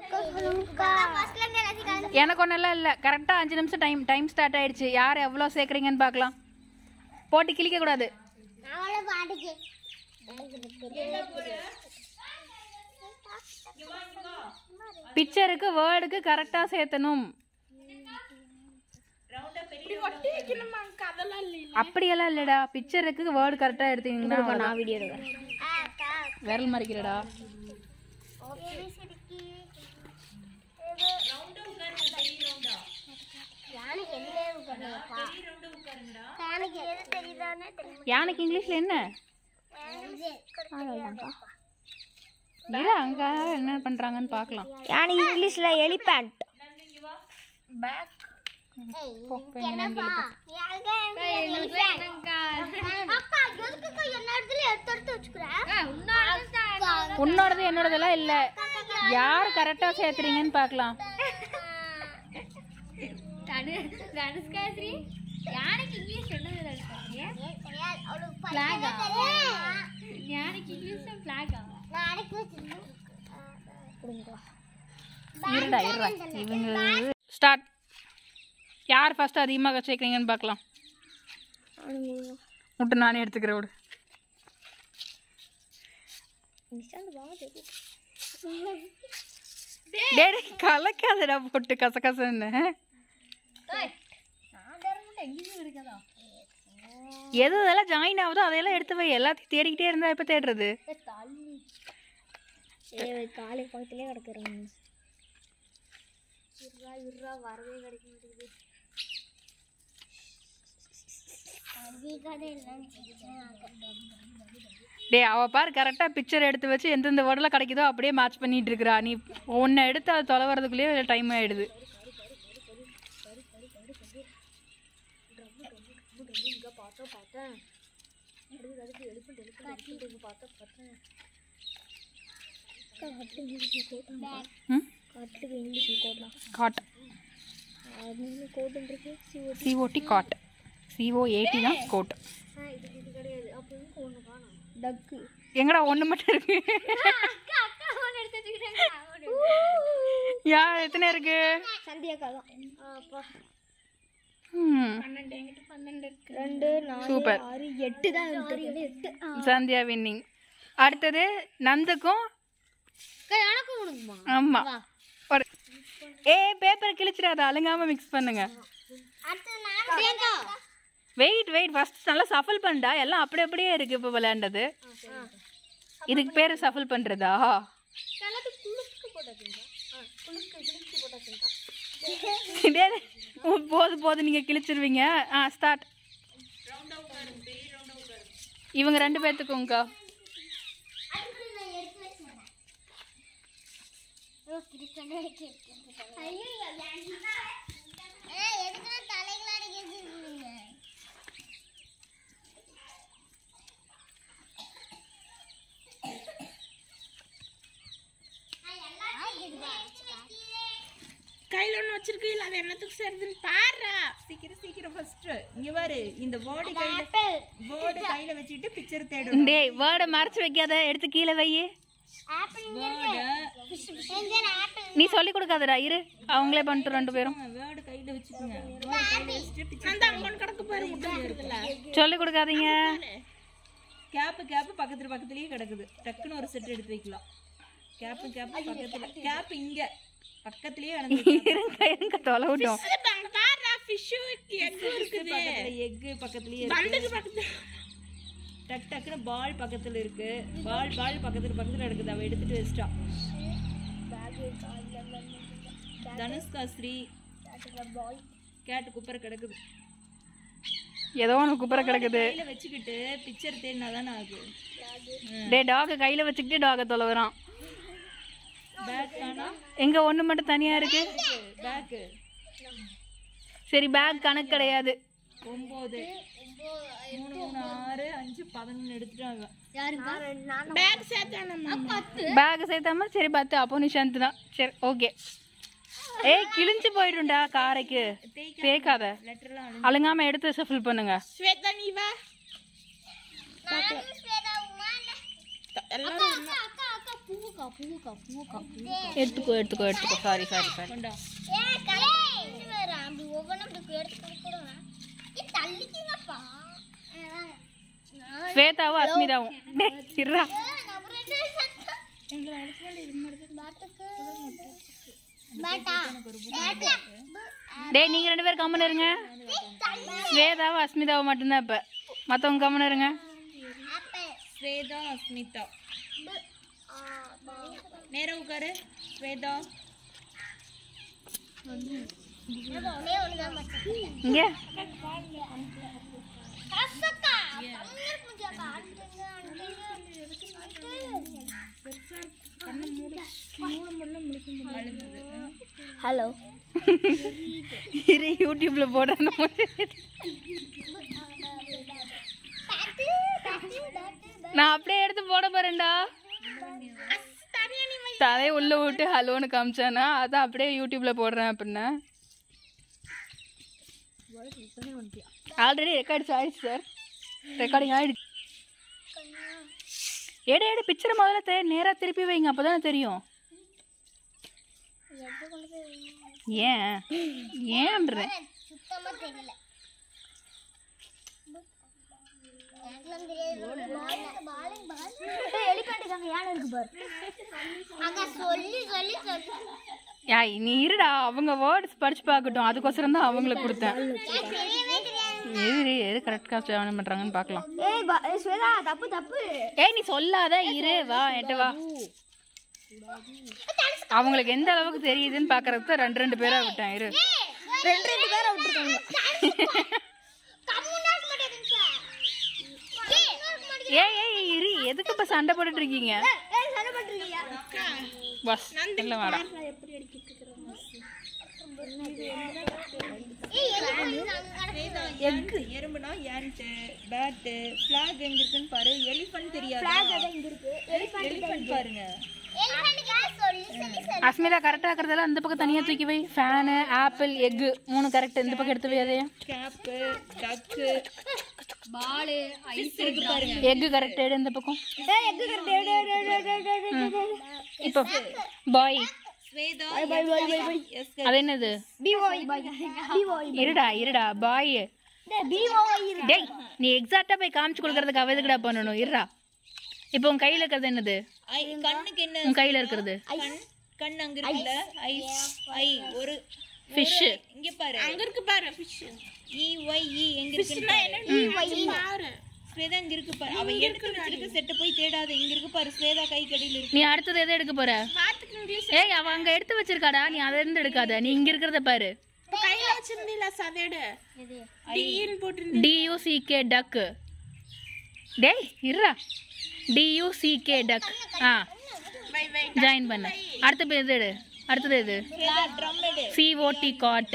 எனக்கு ஒன்றெல்லாம் இல்லை கரெக்டாக அஞ்சு நிமிஷம் டைம் டைம் ஸ்டார்ட் ஆயிடுச்சு யார் எவ்வளோ சேர்க்குறீங்கன்னு பார்க்கலாம் போட்டு கிழிக்க கூடாது பிக்சருக்கு வேர்டுக்கு கரெக்டாக சேர்த்தணும் அப்படியெல்லாம் இல்லடா பிக்சருக்கு வேர்டு கரெக்டாக எடுத்தீங்கன்னா நான் வீடியோ விரல் மறைக்கிறடா யானைக்கு இங்கிலீஷ்ல என்ன இரு அங்க என்ன பண்றாங்கன்னு பார்க்கலாம் யானை இங்கிலீஷ்ல எலிபேண்ட் உன்னோடது என்னோடதெல்லாம் இல்ல யார் கரெக்டா சேர்த்துறீங்கன்னு பார்க்கலாம் தனுஷ்காஸ்ரீ யானைக்கு இங்கிலீஷ் சொன்னது யானைக்கு இங்கிலீஷ்ல பிளாகா இருடா இருடா இவங்க ஸ்டார்ட் யார் ஃபர்ஸ்ட் அதிகமாக சேர்க்குறீங்கன்னு பார்க்கலாம் மட்டும் நானே எடுத்துக்கிறேன் விடு டேய் டேய், கலக்காதடா போட்டு கசகசன்னு எது இதெல்லாம் ஜாயின் ஆகுதோ அதையெல்லாம் எடுத்து வை எல்லாத்தையும் தேடிக்கிட்டே இருந்தா எப்போ தேடுறது காலை பக்கத்துலயே கிடக்குறோம் டேய் அவ பாரு கரெக்டாக பிக்சர் எடுத்து வச்சு எந்தெந்த வேர்டில் கிடைக்குதோ அப்படியே மேட்ச் பண்ணிட்டு இருக்கிறா நீ ஒன்றை எடுத்து அதை தொலைவறதுக்குள்ளேயே டைம் ஆயிடுது ம் கட்டுக்கு இங்கிலீஷ் கோட்லாம் காட் அது கோட்டும் இருக்கு சிஓடி காட் சிஓஏடி தான் கோட் இது இது கிடையாது அப்போ ஒன்று காணும் டக்கு எங்கடா ஒன்று மட்டும் இருக்கு அக்கா அக்கா ஃபோன் எடுத்து வச்சுக்கிட்டாங்க யா எத்தனை இருக்கு சந்தியாக்கா தான் அப்பா ம் பன்னெண்டு என்கிட்ட பன்னெண்டு இருக்கு ரெண்டு நாலு சூப்பர் ஆறு எட்டு தான் இருக்கு எட்டு சந்தியா வின்னிங் அடுத்தது நந்துக்கும் எனக்கும் கொடுக்குமா ஆமா ஒரு ஏ பேப்பர் கிழிச்சிடாத அழுங்காம மிக்ஸ் பண்ணுங்க பிரியங்கா வெயிட் வெயிட் ஃபர்ஸ்ட் நல்லா சஃபல் பண்ணடா எல்லாம் அப்படி அப்படியே இருக்கு இப்போ விளையாண்டது இதுக்கு பேரு சஃபல் பண்றதா எல்லாத்துக்கும் குளுக்கு போட்டாச்சுங்க குளுக்கு குளுக்கு போட்டாச்சுங்க டேய், உ- போது போது நீங்க கிழிச்சிருவீங்க ஆ ஸ்டார்ட் இவங்க ரெண்டு பேர்த்துக்கும்க்கா கையில ஒண்ணு வச்சிருக்கீங்களா அது என்னத்துக்கு சேருதுன்னு பாருடா சீக்கிரம் சீக்கிரம் ஃபர்ஸ்ட் இங்க பாரு இந்த போர்டு கையில போர்டு கையில வச்சுட்டு பிக்சர் தேடும் டேய் வேர்டை மறைச்சு வைக்காத எடுத்து கீழே வை நீ சொல்லி கொடுக்காதடா இரு அவங்களே பண்ணிட்டு ரெண்டு பேரும் வேர்டு கையில வச்சுக்கோங்க வேர்டு கையில வச்சுட்டு பிக்சர் அந்த அங்கன் கிடக்கு பாரு முட்டை இருக்குல்ல சொல்லி கொடுக்காதீங்க கேப் கேப் பக்கத்துல பக்கத்துலயே கிடக்குது டக்குன்னு ஒரு செட் எடுத்து வைக்கலாம் கேப் கேப் பக்கத்துல கேப் இங்க பக்கத்துலயே இருங்க இருங்க தொலைவிட்டோம் எக் பக்கத்துலயே இருக்கு டக் டக்குன்னு பால் பக்கத்துல இருக்கு பால் பால் பக்கத்துல பக்கத்துல இருக்குது அவ எடுத்துட்டு வச்சிட்டா தனுஷ்கா ஸ்ரீ கேட்டு குப்பரை கிடக்குது ஏதோ ஒன்று குப்பரை கிடக்குது கையில வச்சுக்கிட்டு பிக்சர் தேடினா தானே ஆகுது டேய் டாகை கையில் வச்சுக்கிட்டு டாகை தொலைவுறான் பேக் தானா எங்க ஒன்று மட்டும் தனியா இருக்கு பேக்கு சரி பேக் கணக்கு கிடையாது ஒன்பது மூணு மூணு ஆறு அஞ்சு பதினொன்று எடுத்துட்டாங்க பேக் சேர்த்தாம சரி பார்த்து அப்போ நிஷாந்த் தான் சரி ஓகே ஏய் கிழிஞ்சு போயிடும்டா காரைக்கு தேய்க்காத லெட்டர்லாம் அழுங்காம எடுத்து ஷஃபில் பண்ணுங்க ஸ்வேதா நீ வா பூவுக்கா பூவுக்கா பூவுக்கா எடுத்துக்கோ எடுத்துக்கோ எடுத்துக்கோ சாரி சாரி சாரி கொண்டா அப்படி ஒவ்வொன்றும் அப்படி எடுத்து கொடுக்குறோம் தள்ளிக்கிங்கப்பா ஸ்வேதாவும் அஸ்மிதாவும் டேய், இருடா டேய் நீங்க ரெண்டு பேரும் கம்மன் இருங்க ஸ்வேதாவும் அஸ்மிதாவும் மட்டும்தான் இப்ப மத்தவங்க கம்மன் இருங்க ஸ்வேதா அஸ்மிதா நேரா உட்காரு ஸ்வேதா இங்க ஹலோ இரு யூடியூப்ல போடுறேன் நான் அப்படியே எடுத்து போட போறேன்டா தலையை உள்ள விட்டு ஹலோன்னு காமிச்சானா அதான் அப்படியே யூடியூப்ல போடுறேன் அப்படின்னா ஆல்ரெடி ரெக்கார்ட்ஸ் ஆயிடுச்சு சார் ரெக்கார்டிங் ஆயிடுச்சு எடு எடு பிக்சரை முதல்ல தே நேராக திருப்பி வைங்க அப்போ தானே தெரியும் ஏன் ஏன்றேன் சுத்தமா தெரியல எலிபென்ட் யானை இருக்கு பாரு அக்கா சொல்லி சொல்லி சொல்லி யாய் நீ இருடா அவங்க வேர்ட்ஸ் படிச்சு பார்க்கட்டும் அதுக்கோசரம் தான் அவங்களுக்கு கொடுத்தேன் தெரியவே தெரியாது எது எது கரெக்ட் காஸ்ட் ஜாயின் பண்றாங்கன்னு பார்க்கலாம் ஏய் ஸ்வேதா தப்பு தப்பு ஏய் நீ சொல்லாத இரு வா என்கிட்ட வா அவங்களுக்கு எந்த அளவுக்கு தெரியுதுன்னு பாக்குறதுக்கு தான் ரெண்டு ரெண்டு பேரா விட்டேன் இரு ரெண்டு ரெண்டு பேரை விட்டுருக்காங்க கம்முனாஸ் மாட்டேங்குது சார் ஏய் ஏய் இரு எதுக்கு இப்ப சண்டை போட்டுட்டு இருக்கீங்க ஏய் சண்டை பண்றீங்க பஸ் இல்ல வாடா ஏய் எலிபென்ட் ஸ்வேதா எக்கு எறும்புனா ஏன்ட்டு பேட்டு ஃபிளாக் எங்க இருக்குன்னு பாரு எலிஃபண்ட் தெரியாதா இங்க இருக்கு எலிஃபண்ட் பாருங்க எலிபென்ட் சொல்லி சொல்லி சொல்லி அஸ்மிதா கரெக்டா இருக்கிறதெல்லாம் அந்த பக்கம் தனியா தூக்கி வை ஃபேனு ஆப்பிள் எக்கு மூணு கரெக்ட் இந்த பக்கம் எடுத்து வை அதையும் கேப்பு டக்கு பால் ஐஸ் இருக்கு பாருங்க எக்கு கரெக்ட் எடு இந்த பக்கம் ஏய் எக்கு கரெக்ட் எடு எடு எடு எடு எடு எடு இப்போ பாய் ஸ்வேதா எஸ் அது என்னது பி ஓய் பாய் பி ஓய் இருடா இருடா பாய் டேய் பி ஓய் டேய் நீ எக்ஸாக்டா போய் காமிச்சு கொடுக்கறதுக்கு அவ எதுக்குடா பண்ணணும் இருடா இப்போ உன் கையில இருக்கிறது என்னது ஐ கண்ணுக்கு என்ன உன் கையில இருக்கிறது கண் கண் அங்க இருக்குல்ல ஐ ஐ ஒரு ஃபிஷ் இங்க பாரு அங்க இருக்கு பாரு ஃபிஷ் இ ஒய் இ எங்க இருக்கு பாரு ஸ்வேதா இங்க இருக்கு பாரு அவ எடுத்து வச்சிருக்க செட்ட போய் தேடாத இங்க இருக்கு பாரு ஸ்வேதா கை கடியில இருக்கு நீ அடுத்தது எதை எடுக்க போற ஏய் அவ அங்க எடுத்து வச்சிருக்காடா நீ அதை இருந்து எடுக்காத நீ இங்க இருக்கிறத பாரு கையில வச்சிருந்தீல சதேடு டீன் போட்டு டியூசிகே டக் டேய் இருடா டியூசிகே டக் ஆ வை வை ஜாயின் பண்ண அடுத்த பேர் எது எடு அடுத்தது எது ஸ்வேதா ட்ரம் எடு சிஓடி காட்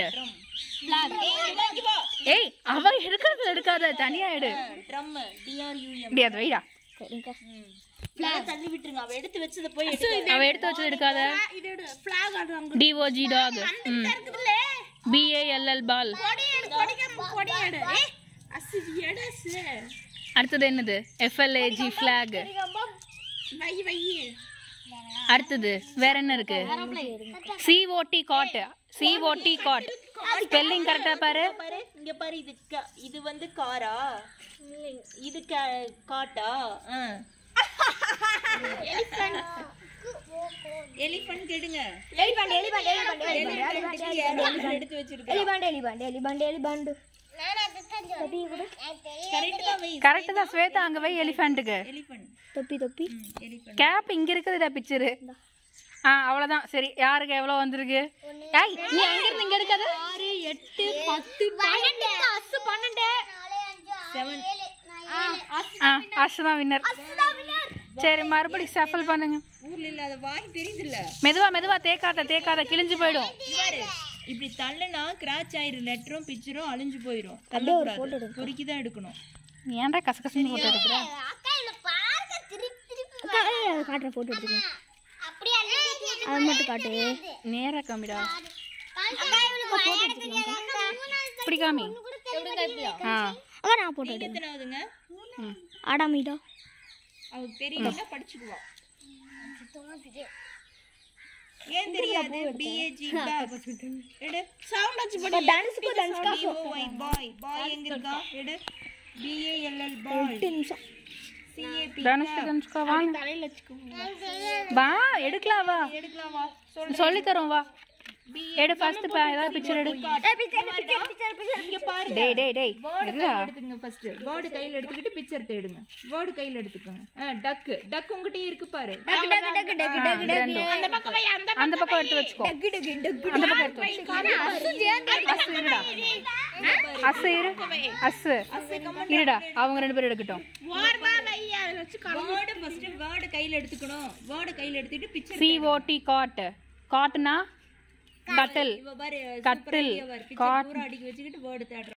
ஏய் அவ எடுக்கிறதுல எடுக்காத தனியா எடு drum D R U M இப்படி அதை வைடா தள்ளி விட்டுருங்க அவ எடுத்து வச்சத போய் எடுத்து அவ எடுத்து வச்சது எடுக்காத இதோட ஃபிளாக் ஆடுவாங்க டிஓஜி டாக் ம் பிஏஎல்எல் பால் கொடியேடு கொடிக்க கொடியேடு ஏய் அசி எடஸ் அடுத்தது என்னது எஃப்எல்ஏஜி ஃபிளாக் வை வை அடுத்தது வேற என்ன இருக்கு C O T cot C O T cot spelling கரெக்டா பாரு பாரு இங்க பாரு இது க- இது வந்து காரா இது கா- காட்டா எலிஃபண்ட் கேடுங்க எலிபென்ட் எலிபென்ட் எலிபென்ட் எலிபென்ட் எடுத்து வச்சிருக்க எலிபென்ட் எலிபென்ட் எலிபென்ட் எலிபென்ட் தொப்பி கொடு கரெக்ட் தான் வை கரெக்ட் தான் ஸ்வேதா அங்க வை எலிஃபண்ட்டுக்கு எலிஃபண்ட் தொப்பி தொப்பி எலிஃபண்ட் கேப் இங்க இருக்குதுடா பிக்சரு ஆ அவ்வளவுதான் சரி யாருக்கு எவ்வளவு வந்திருக்கு ஏய் நீ அங்க இருந்து இங்க எடுக்காத ஆறு எட்டு பத்து பன்னெண்டு அசு பன்னெண்டு செவன் ஆ அர்ஷ் தான் வின்னர் சரி மறுபடியும் ஷஃபிள் பண்ணுங்க ஊர்ல இல்லாத வாய் தெரியுதுல்ல மெதுவா மெதுவா தேக்காத தேக்காத கிழிஞ்சு போயிடும் பாரு இப்படி தள்ளுனா கிராச் ஆயிரும் லெட்டரும் பிக்சரும் அழிஞ்சு போயிரும் தள்ளக்கூடாது பொறுக்கி தான் எடுக்கணும் ஏன்டா கசகசன்னு போட்டு எடுக்கிற அக்கா இல்ல பாருங்க திருப்பி திருப்பி அக்கா காட்டுற போட்டோ எடுத்துக்கோங்க அப்படியே அது மட்டும் காட்டு நேரா காமிடா அக்கா இவளுக்கு போட்டோ எடுத்துக்கோங்க இப்படி காமி ஆ அக்கா நான் போட்டோ எடுக்கிறேன் எத்தனாவதுங்க ம். ஆடாமீடா அவளுக்கு தெரியல படிச்சுக்குவா ஏன் தெரியாது பிஏஜி பஸ் எடு சவுண்ட் வச்சு போடு தனுஷ்க்கு தனுஷ்கா பிஓஒய் பாய் பாய் எங்க இருக்கா எடு பிஏஎல்எல் பாய் நிமிஷம் சிஏபி தனுஷ்கா தனுஷ்கா வாங்க தலையில வச்சுக்கோங்க வா எடுக்கலாம் வா எடுக்கலாம் வா சொல்லு சொல்லி தரோம் வா எடு ஃபர்ஸ்ட் ஏதாவது பிக்சர் எடு இங்க பாரு டேய் டேய் டேய் வேர்டு இருடா. கையில் எடுத்துங்க ஃபர்ஸ்ட் வேர்டு கையில் எடுத்துக்கிட்டு பிக்சர் தேடுங்க வேர்டு கையில் எடுத்துக்கோங்க டக்கு டக்கு உங்ககிட்டயே இருக்கு பாரு அந்த பக்கம் வை அந்த அந்த பக்கம் எடுத்து வச்சுக்கோ அந்த பக்கம் எடுத்து வச்சுக்கோ அசு இருடா அசு இரு அசு இருடா அவங்க ரெண்டு பேரும் எடுக்கட்டும் ஓரமா வை அதுல வச்சு வேர்டு ஃபர்ஸ்ட் வேர்டு கையில் எடுத்துக்கணும் வேர்டு கையில் எடுத்துக்கிட்டு பிக்சர் சிஓடி காட் காட்னா கட்டில் இவ பாரு கட்டில் பிக்சர் காட் பூரா அடிக்க வச்சுக்கிட்டு வேர்டு தேடுற